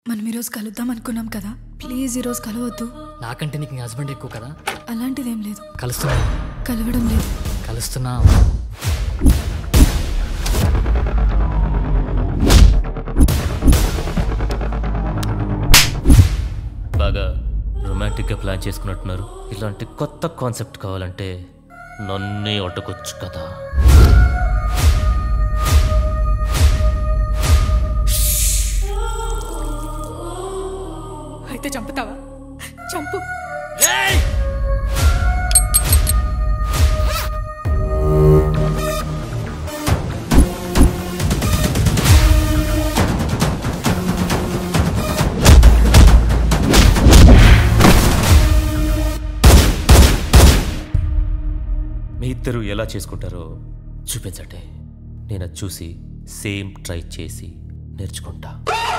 మనం ఈరోజు కలుద్దాం అనుకున్నాం కదా ప్లీజ్ ఈరోజు కలవద్దు నాకంటే నీకు నీ హస్బెండ్ ఎక్కువ కదా అలాంటిదేం లేదు కలుస్తున్నా కలవడం లేదు కలుస్తున్నా బాగా రొమాంటిక్గా ప్లాన్ చేసుకున్నట్టున్నారు ఇలాంటి కొత్త కాన్సెప్ట్ కావాలంటే నన్నే అడ్డుకొచ్చు కదా అయితే చంపుతావా చంపు మీ ఇద్దరు ఎలా చేసుకుంటారో చూపించండి నేను అది చూసి సేమ్ ట్రై చేసి నేర్చుకుంటా